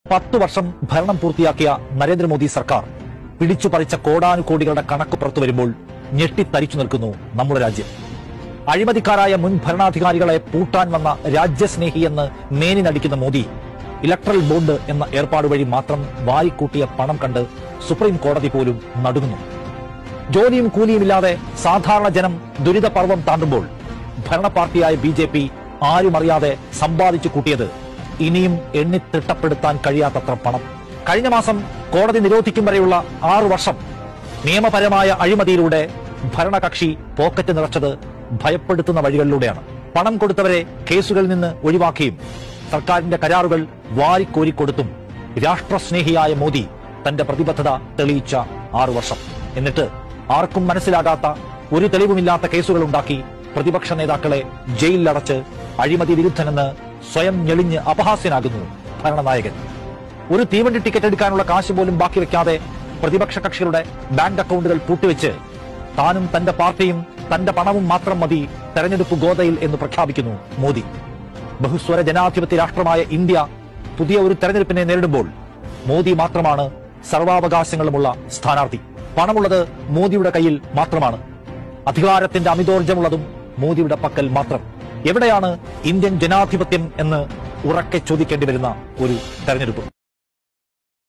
പത്തു വർഷം ഭരണം പൂർത്തിയാക്കിയ നരേന്ദ്രമോദി സർക്കാർ പിടിച്ചു പറിച്ച കോടാനുകോടികളുടെ കണക്ക് പുറത്തു വരുമ്പോൾ ഞെട്ടിത്തരിച്ചു നിൽക്കുന്നു നമ്മുടെ രാജ്യം അഴിമതിക്കാരായ മുൻ ഭരണാധികാരികളെ പൂട്ടാൻ വന്ന രാജ്യസ്നേഹി എന്ന് മേനി നടിക്കുന്ന മോദി ഇലക്ട്രൽ ബോണ്ട് എന്ന ഏർപ്പാട് വഴി മാത്രം വാരിക്കൂട്ടിയ പണം കണ്ട് സുപ്രീം കോടതി പോലും നടുങ്ങുന്നു ജോലിയും കൂലിയുമില്ലാതെ സാധാരണ ജനം ദുരിതപർവം താണ്ടുമ്പോൾ ഭരണ പാർട്ടിയായ ബി ജെ പി ആരുമറിയാതെ സമ്പാദിച്ചു കൂട്ടിയത് ഇനിയും എണ്ണി തിട്ടപ്പെടുത്താൻ കഴിയാത്തത്ര പണം കഴിഞ്ഞ മാസം കോടതി നിരോധിക്കും വരെയുള്ള ആറു വർഷം നിയമപരമായ അഴിമതിയിലൂടെ ഭരണകക്ഷി പോക്കറ്റ് നിറച്ചത് ഭയപ്പെടുത്തുന്ന വഴികളിലൂടെയാണ് പണം കൊടുത്തവരെ കേസുകളിൽ നിന്ന് ഒഴിവാക്കിയും സർക്കാരിന്റെ കരാറുകൾ വാരിക്കോരിക്കൊടുത്തും രാഷ്ട്രസ്നേഹിയായ മോദി തന്റെ പ്രതിബദ്ധത തെളിയിച്ച ആറു വർഷം എന്നിട്ട് ആർക്കും മനസ്സിലാകാത്ത ഒരു തെളിവുമില്ലാത്ത കേസുകൾ ഉണ്ടാക്കി പ്രതിപക്ഷ നേതാക്കളെ ജയിലിലടച്ച് അഴിമതി വിരുദ്ധനെന്ന് സ്വയം ഞെളിഞ്ഞ് അപഹാസ്യനാകുന്നു ഭരണനായകൻ ഒരു തീവണ്ടി ടിക്കറ്റ് എടുക്കാനുള്ള കാശ് പോലും ബാക്കി വെക്കാതെ പ്രതിപക്ഷ കക്ഷികളുടെ ബാങ്ക് അക്കൗണ്ടുകൾ പൂട്ടിവെച്ച് താനും തന്റെ പാർട്ടിയും തന്റെ പണവും മാത്രം മതി തെരഞ്ഞെടുപ്പ് ഗോതയിൽ എന്ന് പ്രഖ്യാപിക്കുന്നു മോദി ബഹുസ്വര ജനാധിപത്യ രാഷ്ട്രമായ ഇന്ത്യ പുതിയ ഒരു തെരഞ്ഞെടുപ്പിനെ നേരിടുമ്പോൾ മോദി മാത്രമാണ് സർവാവകാശങ്ങളുമുള്ള സ്ഥാനാർത്ഥി പണമുള്ളത് മോദിയുടെ കയ്യിൽ മാത്രമാണ് അധികാരത്തിന്റെ അമിതോർജമുള്ളതും മോദിയുടെ പക്കൽ മാത്രം എവിടെയാണ് ഇന്ത്യൻ ജനാധിപത്യം എന്ന് ഉറക്കെ ചോദിക്കേണ്ടി വരുന്ന ഒരു തെരഞ്ഞെടുപ്പ്